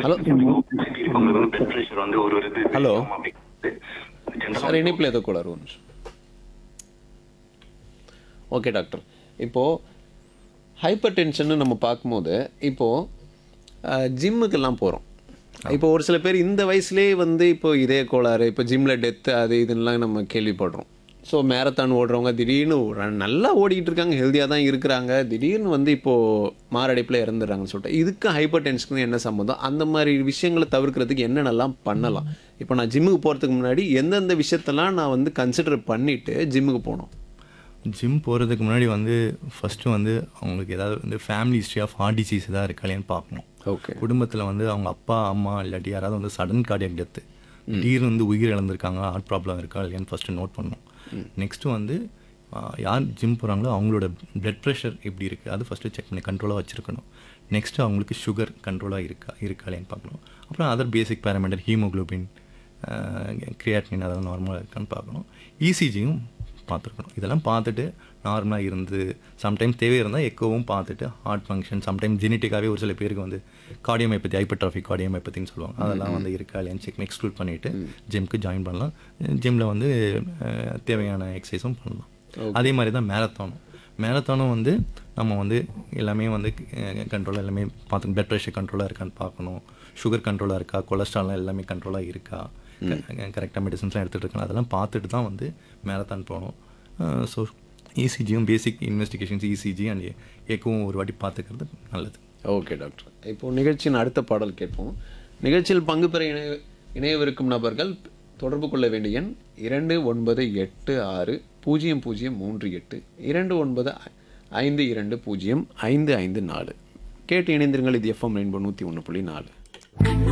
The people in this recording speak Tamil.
ஹலோ உங்களுக்கு வந்து பிளட் ப்ரெஷர் வந்து ஒரு ஒரு இது ஹலோ. ஜென்ரலா சார் இணைப்பில் ஏதோ கூட ஒரு நிமிஷம் ஓகே டாக்டர் இப்போது ஹைப்பர் டென்ஷன் நம்ம பார்க்கும்போது இப்போது ஜிம்முக்கெல்லாம் போகிறோம் இப்போ ஒரு சில பேர் இந்த வயசுலேயே வந்து இப்போ இதய கோளாறு இப்போ ஜிம்மில் டெத்து அது இதுன்னெலாம் நம்ம கேள்விப்படுறோம் ஸோ மேரத்தான் ஓடுறவங்க திடீர்னு ரன் நல்லா ஓடிக்கிட்டு இருக்காங்க ஹெல்த்தியாக தான் இருக்கிறாங்க திடீர்னு வந்து இப்போது மாரடைப்பில் இறந்துடுறாங்கன்னு சொல்லிட்டு இதுக்கு ஹைப்பர் டென்ஷனுக்கு என்ன சம்மந்தம் அந்த மாதிரி விஷயங்களை தவிர்க்கிறதுக்கு என்னென்னலாம் பண்ணலாம் இப்போ நான் ஜிம்முக்கு போகிறதுக்கு முன்னாடி எந்தெந்த விஷயத்தெல்லாம் நான் வந்து கன்சிடர் பண்ணிவிட்டு ஜிம்முக்கு போகணும் ஜிம் போகிறதுக்கு முன்னாடி வந்து ஃபஸ்ட்டு வந்து அவங்களுக்கு ஏதாவது வந்து family history of heart disease ஏதாவது இருக்காளேன்னு பார்க்கணும் ஓகே குடும்பத்தில் வந்து அவங்க அப்பா அம்மா இல்லாட்டி யாராவது வந்து சடன் கார்டியக் டெத்து திடீர்னு வந்து உயிர் இழந்திருக்காங்க ஹார்ட் ப்ராப்ளம் இருக்கா இல்லையான்னு ஃபஸ்ட்டு நோட் பண்ணணும் நெக்ஸ்ட்டு வந்து ஆ, யார் ஜிம் போகிறாங்களோ அவங்களோட பிளட் ப்ரெஷர் எப்படி இருக்குது அது ஃபஸ்ட்டு செக் பண்ணி கண்ட்ரோலாக வச்சுருக்கணும் நெக்ஸ்ட்டு அவங்களுக்கு சுகர் கண்ட்ரோலாக இருக்கா இருக்கா இல்லையான்னு பார்க்கணும் அப்புறம் other basic parameter haemoglobin creatine அதெல்லாம் நார்மலாக இருக்கான்னு பார்க்கணும் இசிஜியும் பார்த்துருக்கணும் இதெல்லாம் பார்த்துட்டு நார்மலாக இருந்து சம்டைம்ஸ் தேவை இருந்தால் எக்கோவும் பார்த்துட்டு ஹார்ட் ஃபங்க்ஷன் சம்டைம் ஜெனட்டிக்காகவே ஒரு சில பேருக்கு வந்து கார்டியோமைப்பத்தி ஹைப்பர்ட்ராஃபிக் கார்டியோமைப்பத்தின்னு சொல்லுவாங்க அதெல்லாம் வந்து இருக்கா இல்லையான்னு செக் எக்ஸ்க்ளூட் பண்ணிவிட்டு ஜிம்க்கு ஜாயின் பண்ணலாம் ஜிம்மில் வந்து அஹ், தேவையான எக்ஸசைஸும் பண்ணலாம் அதே மாதிரி தான் மேரத்தானும் மேரத்தானும் வந்து நம்ம வந்து எல்லாமே வந்து கண்ட்ரோலாக எல்லாமே பார்த்து பிளட் ப்ரெஷர் கண்ட்ரோலாக இருக்கான்னு பார்க்கணும் சுகர் கண்ட்ரோலாக இருக்கா கொலஸ்ட்ரால்லாம் எல்லாமே கண்ட்ரோலாக இருக்கா கரெக்டாக மெடிசன்ஸ்லாம் எடுத்துகிட்டு இருக்கலாம் அதெல்லாம் பார்த்துட்டு தான் வந்து மேரத்தான் போகணும் ஸோ இசிஜியும் பேசிக் இன்வெஸ்டிகேஷன்ஸ் இசிஜி அண்ட் ஏக்கவும் ஒரு வாட்டி பார்த்துக்கிறது நல்லது ஓகே டாக்டர் இப்போ நிகழ்ச்சியின் அடுத்த பாடல் கேட்போம் நிகழ்ச்சியில் பங்கு பெற இணைய இணையவிருக்கும் நபர்கள் தொடர்பு கொள்ள வேண்டிய எண் இரண்டு ஒன்பது எட்டு ஆறு பூஜ்ஜியம் பூஜ்ஜியம் மூன்று எட்டு இரண்டு ஒன்பது ஐந்து இரண்டு பூஜ்ஜியம் ஐந்து ஐந்து நாலு கேட்டு இணைந்திருங்கள் இது எஃப்எம் ரெயின்போ நூற்றி ஒன்று புள்ளி நாலு கண்ணு